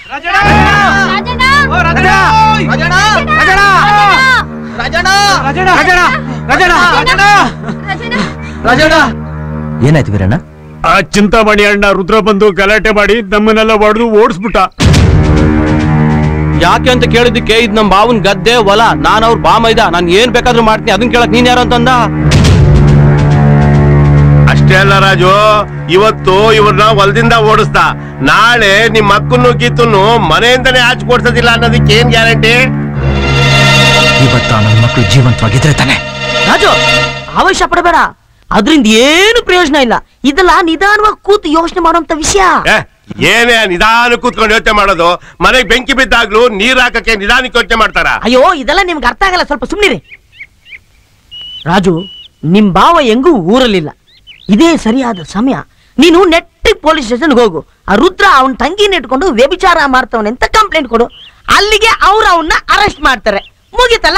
ಏನಾಯ್ತು ವೀರಣ್ಣ ಆ ಚಿಂತಾಮಣಿ ಅಣ್ಣ ರುದ್ರ ಬಂದು ಗಲಾಟೆ ಮಾಡಿ ನಮ್ಮನ್ನೆಲ್ಲ ಹೊಡೆದು ಓಡಿಸ್ಬಿಟ್ಟ ಯಾಕೆ ಅಂತ ಕೇಳಿದ್ದಕ್ಕೆ ಇದ್ ನಮ್ ಬಾವನ್ ಗದ್ದೆ ಹೊಲ ನಾನ್ ಅವ್ರ ಬಾ ಮೈದ ನಾನ್ ಏನ್ ಬೇಕಾದ್ರೂ ಮಾಡ್ತೀನಿ ಅದನ್ನ ಕೇಳಕ್ ನೀನ್ ಯಾರು ಅಂತಂದ ಅಷ್ಟೇ ಅಲ್ಲ ರಾಜು ಇವತ್ತು ಇವ್ರನ್ನ ಹೊಲದಿಂದ ಓಡಿಸ್ದ ನಾಳೆ ನಿಮ್ ಮಕ್ಕನ್ನು ಗೀತನ್ನು ಮನೆಯಿಂದನೇ ಆಚೆ ಕೊಡ್ಸೋದಿಲ್ಲ ಅನ್ನೋದಕ್ಕೆ ಏನ್ ಗ್ಯಾರಂಟಿ ಇವತ್ತ ನನ್ನ ಮಕ್ಕಳು ಜೀವಂತವಾಗಿದ್ರೆ ತಾನೆ ರಾಜು ಆವೇಶ ಪಡಬೇಡ ಅದರಿಂದ ಏನು ಪ್ರಯೋಜನ ಇಲ್ಲ ಇದೆಲ್ಲ ನಿಧಾನವಾಗಿ ಕೂತು ಯೋಚನೆ ಮಾಡುವಂತ ವಿಷಯ ಏ, ಏನೇ ನಿಧಾನ ಕೂತ್ಕೊಂಡು ಯೋಚನೆ ಮಾಡೋದು ಮನೆಗೆ ಬೆಂಕಿ ಬಿದ್ದಾಗ್ಲೂ ನೀರ್ ಹಾಕಕ್ಕೆ ನಿಧಾನಕ್ಕೆ ಯೋಚನೆ ಮಾಡ್ತಾರ ಅಯ್ಯೋ ಇದೆಲ್ಲ ನಿಮ್ಗೆ ಅರ್ಥ ಆಗಲ್ಲ ಸ್ವಲ್ಪ ಸುಮ್ನಿರಿ ರಾಜು ನಿಮ್ ಭಾವ ಹೆಂಗೂ ಊರಲ್ಲಿಲ್ಲ ಇದೇ ಸರಿಯಾದ ಸಮಯ ನೀನು ನೆಟ್ಟಿಗೆ ಪೊಲೀಸ್ ಸ್ಟೇಷನ್ಗೆ ಹೋಗು ಆ ರುದ್ರ ಅವನ ತಂಗಿನ ಇಟ್ಕೊಂಡು ವ್ಯಭಿಚಾರ ಮಾಡ್ತವನೆ ಅಂತ ಕಂಪ್ಲೇಂಟ್ ಕೊಡು ಅಲ್ಲಿಗೆ ಅವ್ರು ಅವನ್ನ ಅರೆಸ್ಟ್ ಮಾಡ್ತಾರೆ ಮುಗೀತಲ್ಲ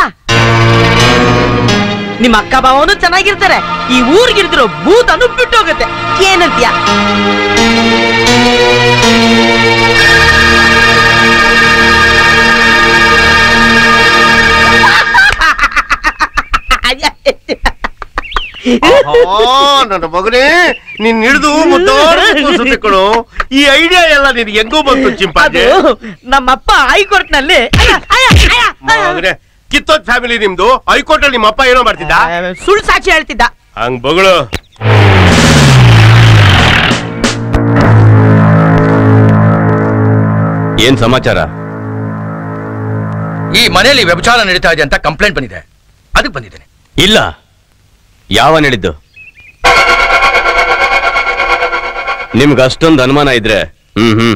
ನಿಮ್ಮ ಅಕ್ಕ ಭಾವನು ಚೆನ್ನಾಗಿರ್ತಾರೆ ಈ ಊರಿಗಿರ್ದಿರೋ ಭೂತನು ಬಿಟ್ಟು ಹೋಗುತ್ತೆ ಏನಂತೀಯ ನನ್ನ ಮಗನೇ ನೀನ್ ಹಿಡಿದು ಮುದ್ದೋರ್ಸುತ್ತೆ ಕಣು ಈ ಐಡಿಯಾ ಎಲ್ಲ ನಿನ್ಗೆ ಹೆಂಗೂ ಬಂತು ಅದು ಚಿಂಪಾಜಿ ನಮ್ಮಪ್ಪ ಹೈಕೋರ್ಟ್ ನಲ್ಲಿ ಮಗನೇ ಕಿತ್ತೋದ್ ಫ್ಯಾಮಿಲಿ ನಿಮ್ದು ಹೈಕೋರ್ಟ್ ಅಲ್ಲಿ ನಿಮ್ಮ ಅಪ್ಪ ಏನೋ ಮಾಡ್ತಿದ್ದ ಸುಳ್ಳು ಸಾಕ್ಷಿ ಹೇಳ್ತಿದ್ದ ಹಂಗ್ ಬಗಳು ಏನ್ ಸಮಾಚಾರ ಈ ಮನೆಯಲ್ಲಿ ವ್ಯಭಿಚಾರ ನಡೀತಾ ಇದೆ ಅಂತ ಕಂಪ್ಲೇಂಟ್ ಬಂದಿದೆ ಅದಕ್ಕೆ ಬಂದಿದ್ದೇನೆ ಇಲ್ಲ ಯಾವ ಹೇಳಿದ್ದು ನಿಮ್ಗೆ ಅಷ್ಟೊಂದು ಅನುಮಾನ ಇದ್ರೆ ಹ್ಮ್ ಹ್ಮ್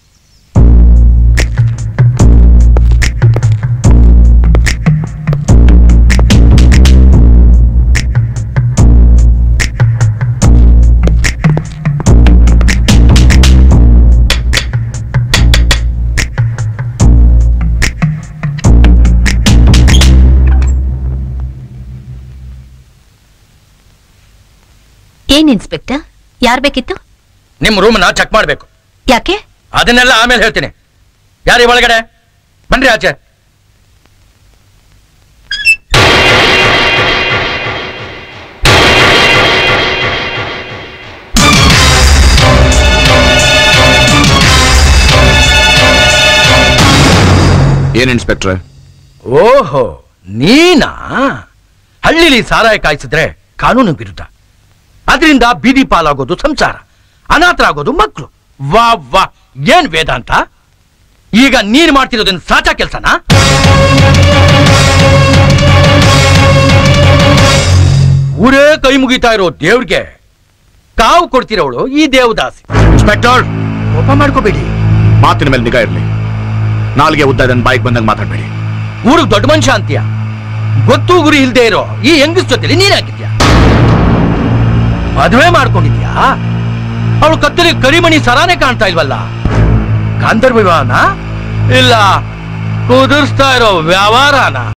ಏನ್ ಇನ್ಸ್ಪೆಕ್ಟರ್ ಯಾರ್ ಬೇಕಿತ್ತು ನಿಮ್ ರೂಮ್ನ ಚೆಕ್ ಮಾಡ್ಬೇಕು ಯಾಕೆ ಅದನ್ನೆಲ್ಲ ಆಮೇಲೆ ಹೇಳ್ತೀನಿ ಯಾರಿ ಒಳಗಡೆ ಬನ್ರಿ ಆಚೆ ಏನ್ ಇನ್ಸ್ಪೆಕ್ಟ್ರೆ ಓಹೋ ನೀನಾ ಹಳ್ಳಿಲಿ ಸಾರಾಯ ಕಾಯಿಸಿದ್ರೆ ಕಾನೂನು ವಿರುದ್ಧ ಅದರಿಂದ ಬೀದಿ ಪಾಲಾಗೋದು ಸಂಸಾರ ಅನಾಥರಾಗೋದು ಮಕ್ಕಳು ವಾ ವಾ ಏನ್ ವೇದಾಂತ ಈಗ ನೀನ್ ಮಾಡ್ತಿರೋದನ್ನ ಸಾಚಾ ಕೆಲ್ಸನಾ ಊರೇ ಕೈ ಮುಗಿತಾ ಇರೋ ದೇವ್ರಿಗೆ ಕಾವು ಕೊಡ್ತಿರೋಳು ಈ ದೇವದಾಸಿ ಇನ್ಸ್ಪೆಕ್ಟರ್ ಕೋಪ ಮಾಡ್ಕೋಬೇಡಿ ಮಾತಿನ ಮೇಲೆ ನಿಗಾ ಇರ್ಲಿ ನಾಲ್ಗೆ ಉದ್ದ ಇದನ್ನ ಬಾಯಿಗೆ ಬಂದಂಗೆ ಮಾತಾಡ್ಬೇಡಿ ಊರಿಗೆ ದೊಡ್ಡ ಮನುಷ್ಯ ಅಂತೀಯ ಗೊತ್ತು ಗುರಿ ಇಲ್ದೇ ಇರೋ ಈ ಹೆಂಗಸ್ ಜೊತೆಲಿ ನೀನ್ ಹಾಕಿದ್ಯಾ ಮದುವೆ ಮಾಡ್ಕೊಂಡಿದ್ಯಾ ಅವಳು ಕತ್ತಲಿ ಕರಿಮಣಿ ಸರಾನೇ ಕಾಣ್ತಾ ಇಲ್ವಲ್ಲ ಗಾಂಧರ್ವ ವಿವಾಹನ ಇಲ್ಲ ಕುದುರ್ಸ್ತಾ ಇರೋ ವ್ಯವಹಾರನ